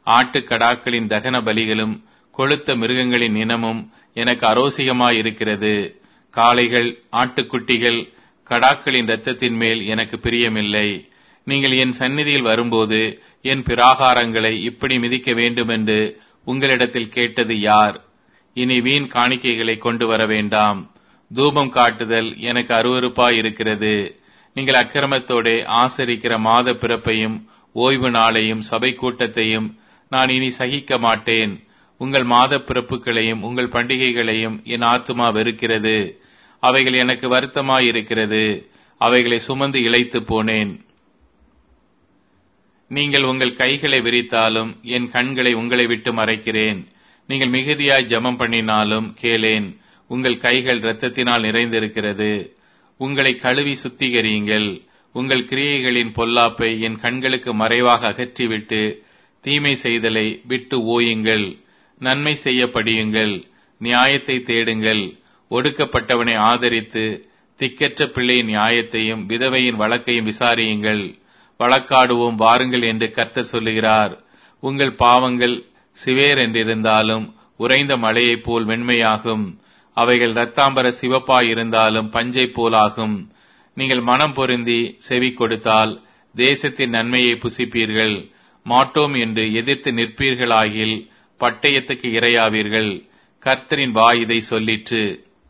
ஆட்டுக்கடாக்களின் தகன பலிகளும் கொழுத்த மிருகங்களின் இனமும் எனக்கு அரோசிகமாயிருக்கிறது காளைகள் ஆட்டுக்குட்டிகள் கடாக்களின் இரத்தத்தின் மேல் எனக்கு பிரியமில்லை நீங்கள் என் சந்நிதியில் வரும்போது என் பிராகாரங்களை இப்படி மிதிக்க வேண்டுமென்று உங்களிடத்தில் கேட்டது யார் இனி வீண் காணிக்கைகளை கொண்டு வர வேண்டாம் தூபம் காட்டுதல் எனக்கு அருவருப்பாயிருக்கிறது நீங்கள் அக்கிரமத்தோட ஆசரிக்கிற மாத பிறப்பையும் ஓய்வு நாளையும் சபை கூட்டத்தையும் நான் இனி சகிக்க மாட்டேன் உங்கள் மாத பிறப்புகளையும் உங்கள் பண்டிகைகளையும் என் ஆத்துமா வெறுக்கிறது அவைகள் எனக்கு வருத்தமாயிருக்கிறது அவைகளை சுமந்து இழைத்து போனேன் நீங்கள் உங்கள் கைகளை விரித்தாலும் என் கண்களை உங்களை விட்டு மறைக்கிறேன் நீங்கள் மிகுதியாய் ஜெபம் பண்ணினாலும் கேளேன் உங்கள் கைகள் இரத்தத்தினால் நிறைந்திருக்கிறது உங்களை கழுவி சுத்திகரியுங்கள் உங்கள் கிரியைகளின் பொல்லாப்பை என் கண்களுக்கு மறைவாக அகற்றிவிட்டு தீமை செய்தலை விட்டு ஓயுங்கள் நன்மை செய்ய படியுங்கள் நியாயத்தை தேடுங்கள் ஒடுக்கப்பட்டவனை ஆதரித்து திக்கற்ற பிள்ளையின் நியாயத்தையும் விதவையின் வழக்கையும் விசாரியுங்கள் வழக்காடுவோம் வாருங்கள் என்று கர்த்தர் சொல்லுகிறார் உங்கள் பாவங்கள் சிவேர் என்றிருந்தாலும் உறைந்த மழையைப் போல் வெண்மையாகும் அவைகள் இரத்தாம்பர சிவப்பாயிருந்தாலும் பஞ்சை போலாகும் நீங்கள் மனம் பொருந்தி செவி கொடுத்தால் தேசத்தின் நன்மையை புசிப்பீர்கள் மாட்டோம் என்று எதிர்த்து நிற்பீர்களாகில் பட்டயத்துக்கு இரையாவீர்கள் கர்த்தரின் வாய் இதை சொல்லிற்று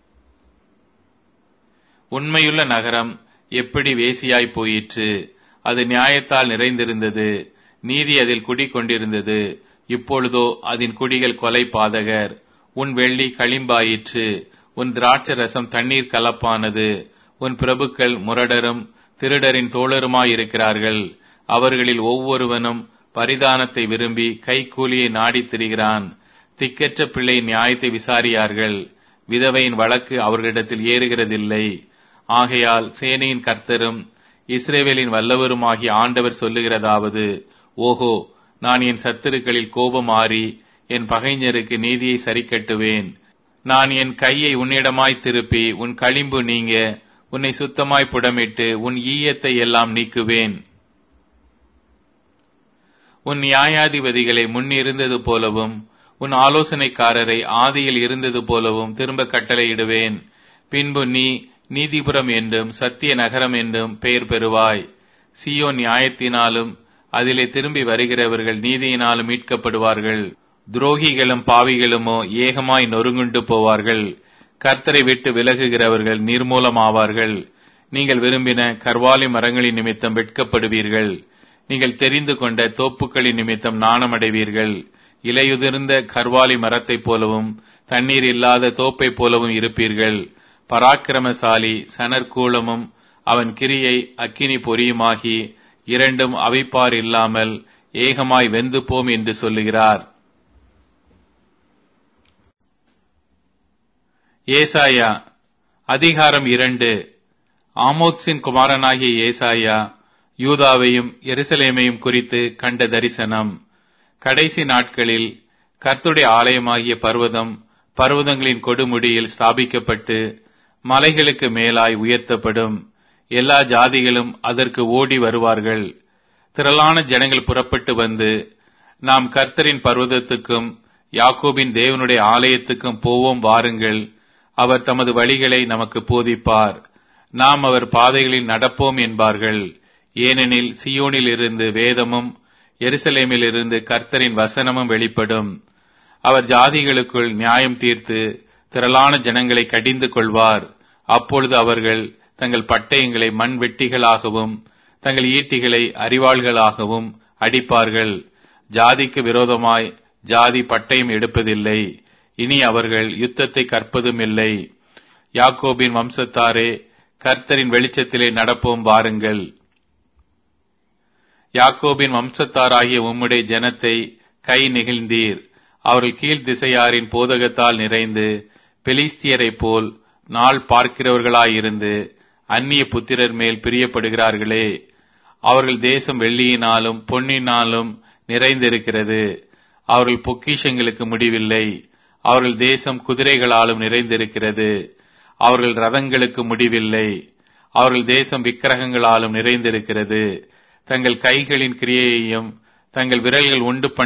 உண்மையுள்ள நகரம் எப்படி வேசியாய் போயிற்று அது நியாயத்தால் நிறைந்திருந்தது நீதி அதில் குடிக்கொண்டிருந்தது இப்பொழுதோ அதன் குடிகள் கொலை பாதகர் உன் வெள்ளி களிம்பாயிற்று உன் திராட்ச ரசம் தண்ணீர் கலப்பானது உன் பிரபுக்கள் முரடரும் திருடரின் தோழருமாயிருக்கிறார்கள் அவர்களில் ஒவ்வொருவனும் பரிதானத்தை விரும்பி கைக்கூலியை நாடித் திரிகிறான் திக்கற்ற பிள்ளை நியாயத்தை விசாரியார்கள் விதவையின் வழக்கு அவர்களிடத்தில் ஏறுகிறதில்லை ஆகையால் சேனையின் கர்த்தரும் இஸ்ரேவேலின் வல்லவருமாகிய ஆண்டவர் சொல்லுகிறதாவது ஓஹோ நான் என் சத்துருக்களில் கோபம் ஆறி என் பகைஞருக்கு நீதியை சரிக்கட்டுவேன் நான் என் கையை உன்னிடமாய் திருப்பி உன் களிம்பு நீங்க உன்னை சுத்தமாய் புடமிட்டு உன் ஈயத்தை எல்லாம் நீக்குவேன் உன் நியாயாதிபதிகளை முன்னிருந்தது போலவும் உன் ஆலோசனைக்காரரை ஆதியில் இருந்தது போலவும் திரும்ப கட்டளையிடுவேன் பின்பு நீ நீதிபுரம் என்றும் சத்திய நகரம் என்றும் பெயர் பெறுவாய் சியோ நியாயத்தினாலும் அதிலே திரும்பி வருகிறவர்கள் நீதியினாலும் மீட்கப்படுவார்கள் துரோகிகளும் பாவிகளுமோ ஏகமாய் நொறுங்குண்டு போவார்கள் கர்த்தரை விட்டு விலகுகிறவர்கள் நிர்மூலமாவார்கள் நீங்கள் விரும்பின கர்வாலி மரங்களின் நிமித்தம் வெட்கப்படுவீர்கள் நீங்கள் தெரிந்து கொண்ட தோப்புக்களின் நிமித்தம் நாணமடைவீர்கள் இலையுதிர்ந்த கர்வாலி மரத்தைப் போலவும் தண்ணீர் இல்லாத தோப்பைப் போலவும் இருப்பீர்கள் பராக்கிரமசாலி சனற்கூலமும் அவன் கிரியை அக்கினி பொரியுமாகி இரண்டும் அவிப்பார் இல்லாமல் ஏகமாய் வெந்து போம் என்று சொல்லுகிறார் ஏசாயா அதிகாரம் இரண்டு ஆமோத்ஸின் குமாரனாகிய ஏசாயா யூதாவையும் எருசலேமையும் குறித்து கண்ட தரிசனம் கடைசி நாட்களில் கர்த்துடைய ஆலயமாகிய பர்வதம் பர்வதங்களின் கொடுமுடியில் ஸ்தாபிக்கப்பட்டு மலைகளுக்கு மேலாய் உயர்த்தப்படும் எல்லா ஜாதிகளும் அதற்கு ஓடி வருவார்கள் திரளான ஜனங்கள் புறப்பட்டு வந்து நாம் கர்த்தரின் பர்வதத்துக்கும் யாக்கோபின் தேவனுடைய ஆலயத்துக்கும் போவோம் வாருங்கள் அவர் தமது வழிகளை நமக்கு போதிப்பார் நாம் அவர் பாதைகளில் நடப்போம் என்பார்கள் ஏனெனில் சியோனில் இருந்து வேதமும் எருசலேமில் இருந்து கர்த்தரின் வசனமும் வெளிப்படும் அவர் ஜாதிகளுக்குள் நியாயம் தீர்த்து திரளான ஜனங்களை கடிந்து கொள்வார் அப்பொழுது அவர்கள் தங்கள் பட்டயங்களை மண் வெட்டிகளாகவும் தங்கள் ஈட்டிகளை அறிவாள்களாகவும் அடிப்பார்கள் ஜாதிக்கு விரோதமாய் ஜாதி பட்டயம் எடுப்பதில்லை இனி அவர்கள் யுத்தத்தை கற்பதும் இல்லை யாக்கோபின் வம்சத்தாரே கர்த்தரின் வெளிச்சத்திலே நடப்போம் வாருங்கள் யாக்கோபின் வம்சத்தாராகிய உம்முடைய ஜனத்தை கை நெகிழ்ந்தீர் அவர்கள் கீழ் திசையாரின் போதகத்தால் நிறைந்து பெலிஸ்தியரைப் போல் நாள் பார்க்கிறவர்களாயிருந்து அந்நிய புத்திரர் மேல் பிரியப்படுகிறார்களே அவர்கள் தேசம் வெள்ளியினாலும் பொன்னினாலும் நிறைந்திருக்கிறது அவர்கள் பொக்கிஷங்களுக்கு முடிவில்லை அவர்கள் தேசம் குதிரைகளாலும் நிறைந்திருக்கிறது அவர்கள் ரதங்களுக்கு முடிவில்லை அவர்கள் தேசம் விக்கிரகங்களாலும் நிறைந்திருக்கிறது தங்கள் கைகளின் கிரியையையும் தங்கள் விரல்கள் உண்டு